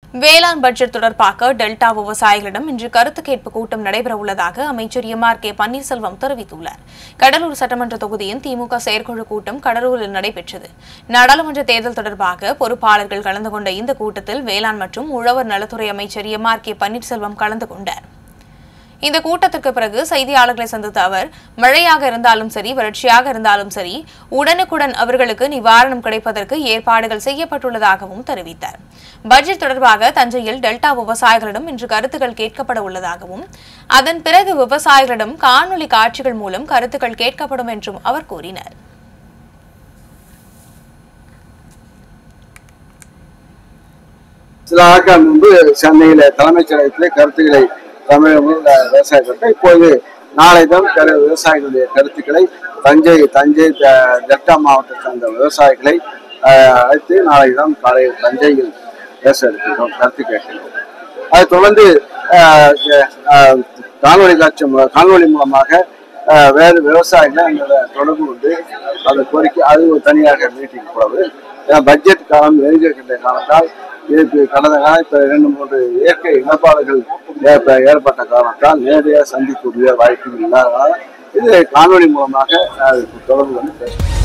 வேளாண் பட்ஜெட் தொடர்பாக டெல்டா விவசாயிகளிடம் இன்று கருத்து கேட்பு கூட்டம் நடைபெறவுள்ளதாக அமைச்சர் எம் ஆர் கே பன்னீர்செல்வம் தெரிவித்துள்ளார் கடலூர் சட்டமன்ற தொகுதியின் திமுக செயற்குழு கூட்டம் கடலூரில் நடைபெற்றது நாடாளுமன்ற தேர்தல் தொடர்பாக பொறுப்பாளர்கள் கலந்து கொண்ட இந்த கூட்டத்தில் வேளாண் மற்றும் உழவர் நலத்துறை அமைச்சர் எம் ஆர் கே பன்னீர்செல்வம் கலந்து கொண்டார் இந்த கூட்டத்திற்கு பிறகு செய்தியாளர்களை சந்தித்த அவர் மழையாக இருந்தாலும் சரி வறட்சியாக இருந்தாலும் சரி உடனுக்குடன் அவர்களுக்கு நிவாரணம் கிடைப்பதற்கு ஏற்பாடுகள் செய்யப்பட்டுள்ளதாகவும் தெரிவித்தார் பட்ஜெட் தொடர்பாக தஞ்சையில் டெல்டா விவசாயிகளிடம் இன்று கருத்துக்கள் கேட்கப்பட உள்ளதாகவும் அதன் பிறகு விவசாயிகளிடம் காணொலி காட்சிகள் மூலம் கருத்துக்கள் கேட்கப்படும் என்றும் அவர் கூறினார் சில நாட்கள் முன்பு சென்னையில தலைமைச் செயலகத்திலே கருத்துக்களை தமிழக முதல்ல விவசாயிகள் இப்போது நாளை தான் கரு- விவசாயிகளுடைய கருத்துக்களை தஞ்சை தஞ்சை ட- டெல்டா மாவட்டத்தை சார்ந்த விவசாயிகளை அஹ், அழைத்து நாளை தான் காலை தஞ்சையில் பேச இருக்கிறோம் கருத்து கேட்கிறோம் அதை தொடர்ந்து அஹ், அஹ், காணொலி காட்சி மூலம் காணொலி மூலமாக அஹ், வேறு விவசாயிகளை எங்களோட தொடர்பு கொண்டு அந்த கோரிக்கை அது ஒரு தனியாக மீட்டிங் போடுறது ஏன்னா பட்ஜெட் காலம் நெருங்கியிருக்கின்ற காலத்தால் இதுக்கு கடந்த காலம் இப்ப இரண்டு மூன்று இயற்கை இடர்பாடுகள் ஏற்ப- ஏற்பட்ட காரணத்தால் நேரடியாக சந்திக்கக்கூடிய வாய்ப்பு இல்லாததால் இது காணொலி மூலமாக அஹ், தொடர்பு கொண்டு பேசுகிறோம்